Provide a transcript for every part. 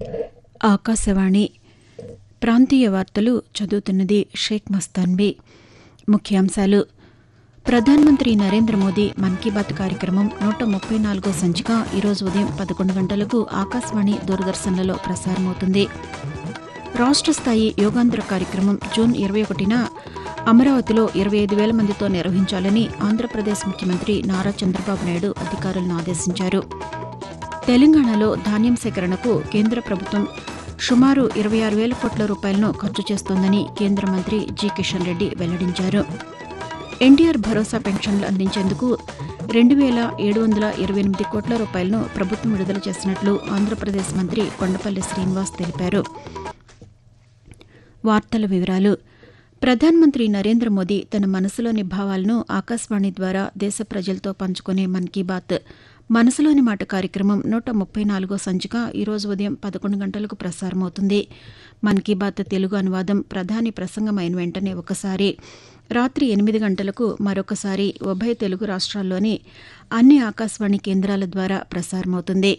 ఆకాశవాణి ప్రాంతీయ వార్తలు చదువుతున్నది షేక్ మస్తాన్బీ ముఖ్యాంశాలు ప్రధానమంత్రి నరేంద్ర మోదీ మన్ కీ బాత్ కార్యక్రమం నూట ముప్పై నాలుగో సంచిక ఈరోజు ఉదయం పదకొండు గంటలకు ఆకాశవాణి దూరదర్శన్లలో ప్రసారమవుతుంది రాష్ట స్థాయి యోగాంధ్ర కార్యక్రమం జూన్ ఇరవై ఒకటిన అమరావతిలో ఇరవై ఐదు వేల మందితో నిర్వహించాలని ఆంధ్రప్రదేశ్ ముఖ్యమంత్రి నారా చంద్రబాబు నాయుడు అధికారులను ఆదేశించారు తెలంగాణలో ధాన్యం సేకరణకు కేంద్ర ప్రభుత్వం సుమారు ఇరవై ఆరు వేల కోట్ల రూపాయలను ఖర్చు చేస్తోందని కేంద్ర మంత్రి జి కిషన్ రెడ్డి వెల్లడించారు ఎన్టీఆర్ భరోసా పెన్షన్లు అందించేందుకు రెండు వేల ఏడు వందల ఇరవై ఎనిమిది కోట్ల రూపాయలను ప్రభుత్వం విడుదల చేసినట్లు ఆంధ్రప్రదేశ్ మంత్రి కొండపల్లి శ్రీనివాస్ తెలిపారు వార్తల వివరాలు ప్రధానమంత్రి నరేంద్ర మోదీ తన మనసులోని భావాలను ఆకాశవాణి ద్వారా దేశ ప్రజలతో పంచుకునే మన్ కీ బాత్ మనసులోని మాట కార్యక్రమం నూట ముప్పై నాలుగో సంచిక ఈరోజు ఉదయం పదకొండు గంటలకు ప్రసారమవుతుంది మన్ కీ బాత్ తెలుగు అనువాదం ప్రధాని ప్రసంగమైన వెంటనే ఒకసారి రాత్రి ఎనిమిది గంటలకు మరొకసారి ఉభయ తెలుగు రాష్ట్రాల్లోని అన్ని ఆకాశవాణి కేంద్రాల ద్వారా ప్రసారమవుతుంది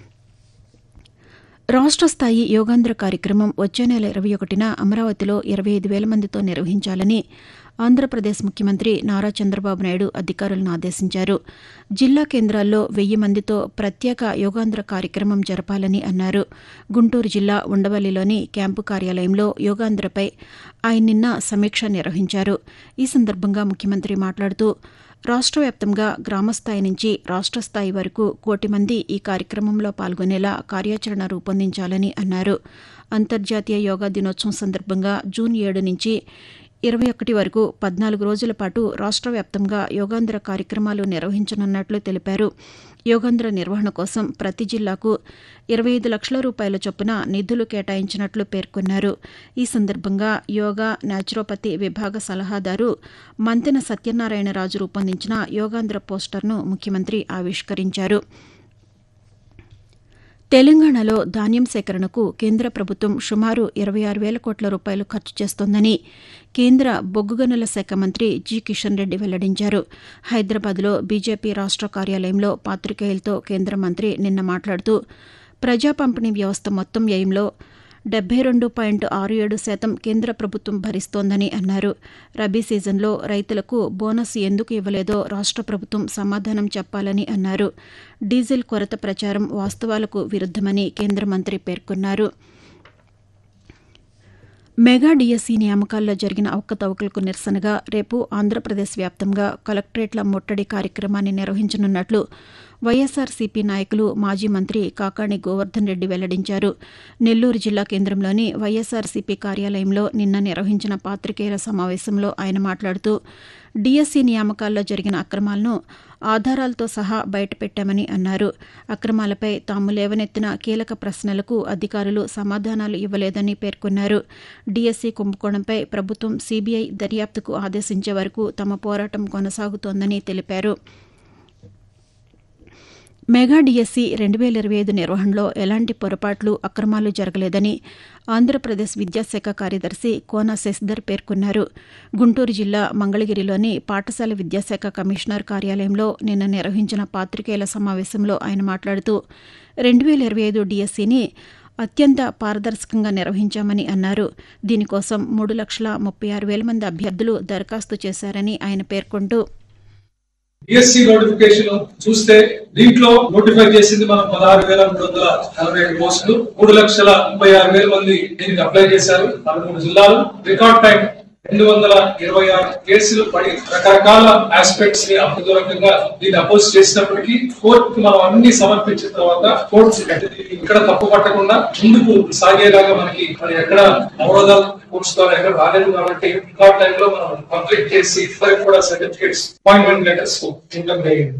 రాష్ట స్థాయి యోగాంధ్ర కార్యక్రమం వచ్చే నెల ఇరవై ఒకటిన అమరావతిలో ఇరవై ఐదు వేల మందితో నిర్వహించాలని ఆంధ్రప్రదేశ్ ముఖ్యమంత్రి నారా చంద్రబాబు నాయుడు అధికారులను ఆదేశించారు జిల్లా కేంద్రాల్లో వెయ్యి మందితో ప్రత్యేక యోగాంధ్ర కార్యక్రమం జరపాలని అన్నారు గుంటూరు జిల్లా ఉండవల్లిలోని క్యాంపు కార్యాలయంలో యోగాంధ్రపై ఆయన నిన్న సమీక్ష నిర్వహించారు ఈ సందర్భంగా ముఖ్యమంత్రి మాట్లాడుతూ రాష్ట్ర వ్యాప్తంగా గ్రామస్థాయి నుంచి రాష్ట్ర స్థాయి వరకు కోటి మంది ఈ కార్యక్రమంలో పాల్గొనేలా కార్యాచరణ రూపొందించాలని అన్నారు అంతర్జాతీయ యోగా దినోత్సవం సందర్భంగా జూన్ ఏడు నుంచి ఇరవై ఒకటి వరకు పద్నాలుగు రోజుల పాటు రాష్ట్ర వ్యాప్తంగా యోగాంధ్ర కార్యక్రమాలు నిర్వహించనున్నట్లు తెలిపారు యోగాంధ్ర నిర్వహణ కోసం ప్రతి జిల్లాకు ఇరవై ఐదు లక్షల రూపాయల చొప్పున నిధులు కేటాయించినట్లు పేర్కొన్నారు ఈ సందర్భంగా యోగా న్యాచురోపతి విభాగ సలహాదారు మంతెన సత్యనారాయణరాజు రూపొందించిన యోగాంధ్ర పోస్టర్ను ముఖ్యమంత్రి ఆవిష్కరించారు తెలంగాణలో ధాన్యం సేకరణకు కేంద్ర ప్రభుత్వం సుమారు ఇరవై ఆరు వేల కోట్ల రూపాయలు ఖర్చు చేస్తోందని కేంద్ర బొగ్గు గనుల శాఖ మంత్రి జి కిషన్ రెడ్డి వెల్లడించారు హైదరాబాద్లో బీజేపీ రాష్ట్ర కార్యాలయంలో పాతికేయులతో కేంద్ర మంత్రి నిన్న మాట్లాడుతూ ప్రజా పంపిణీ వ్యవస్థ మొత్తం వ్యయంలో డెబ్బై రెండు పాయింట్ ఆరు ఏడు శాతం కేంద్ర ప్రభుత్వం భరిస్తోందని అన్నారు రబీ సీజన్లో రైతులకు బోనస్ ఎందుకు ఇవ్వలేదో రాష్ట్ర ప్రభుత్వం సమాధానం చెప్పాలని అన్నారు డీజిల్ కొరత ప్రచారం వాస్తవాలకు విరుద్దమని కేంద్ర మంత్రి పేర్కొన్నారు మెగా డీఎస్సీ నియామకాల్లో జరిగిన అవకతవకలకు నిరసనగా రేపు ఆంధ్రప్రదేశ్ వ్యాప్తంగా కలెక్టరేట్ల ముట్టడి కార్యక్రమాన్ని నిర్వహించనున్నట్లు వైఎస్సార్సీపీ నాయకులు మాజీ మంత్రి కాకాణి గోవర్ధన్ రెడ్డి వెల్లడించారు నెల్లూరు జిల్లా కేంద్రంలోని వైఎస్సార్సీపీ కార్యాలయంలో నిన్న నిర్వహించిన పాతికేయుల సమావేశంలో ఆయన మాట్లాడుతూ డీఎస్సీ నియామకాల్లో జరిగిన అక్రమాలను ఆధారాలతో సహా బయటపెట్టామని అన్నారు అక్రమాలపై తాము లేవనెత్తిన కీలక ప్రశ్నలకు అధికారులు సమాధానాలు ఇవ్వలేదని పేర్కొన్నారు డీఎస్సీ కుంభకోణంపై ప్రభుత్వం సీబీఐ దర్యాప్తుకు ఆదేశించే వరకు తమ పోరాటం కొనసాగుతోందని తెలిపారు మెగా డీఎస్సీ రెండు వేల ఇరవై ఐదు నిర్వహణలో ఎలాంటి పొరపాట్లు అక్రమాలు జరగలేదని ఆంధ్రప్రదేశ్ విద్యాశాఖ కార్యదర్శి కోన శశిధర్ పేర్కొన్నారు గుంటూరు జిల్లా మంగళగిరిలోని పాఠశాల విద్యాశాఖ కమిషనర్ కార్యాలయంలో నిన్న నిర్వహించిన పాతికేయుల సమావేశంలో ఆయన మాట్లాడుతూ రెండు వేల ఇరవై ఐదు డీఎస్సీని అత్యంత పారదర్శకంగా నిర్వహించామని అన్నారు దీనికోసం మూడు లక్షల ముప్పై ఆరు వేల మంది అభ్యర్థులు దరఖాస్తు చేశారని ఆయన పేర్కొంటూ డిఎస్సి నోటిఫికేషన్ చూస్తే దీంట్లో నోటిఫై చేసింది మనం పదహారు వేల మూడు వందల నలభై ఏడు పోస్టులు మూడు లక్షల ముప్పై ఆరు వేల మంది దీనికి అప్లై చేశారు పదమూడు జిల్లాలు రికార్డ్ టైం రెండు వందల ఇరవై ఆరు కేసులు పడి రకరకాల ఆస్పెక్ట్స్ ని అప్రదూరకంగా దీన్ని అపోజ్ చేసినప్పటికీ కోర్టుకు మనం అన్ని సమర్పించిన తర్వాత కోర్టు ఇక్కడ తప్పు పట్టకుండా ముందుకు సాగేలాగా మనకి మరి ఎక్కడ అవరోధాలు కోర్ట్స్ ద్వారా ఎక్కడ రాలేదు కాబట్టి రికార్డ్ టైంలో మనం కంప్లీట్ చేసి ఇద్దరికి కూడా సర్టిఫికేట్స్ అపాయింట్మెంట్ లెటర్స్ ఇవ్వడం జరిగింది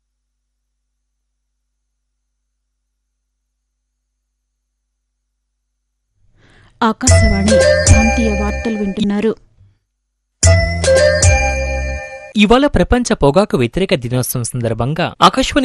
ఆకాశవాణి ప్రాంతీయ వార్తలు వింటున్నారు ఇవాళ ప్రపంచ పొగాకు వ్యతిరేక దినోత్సవం సందర్భంగా ఆకాశవాణి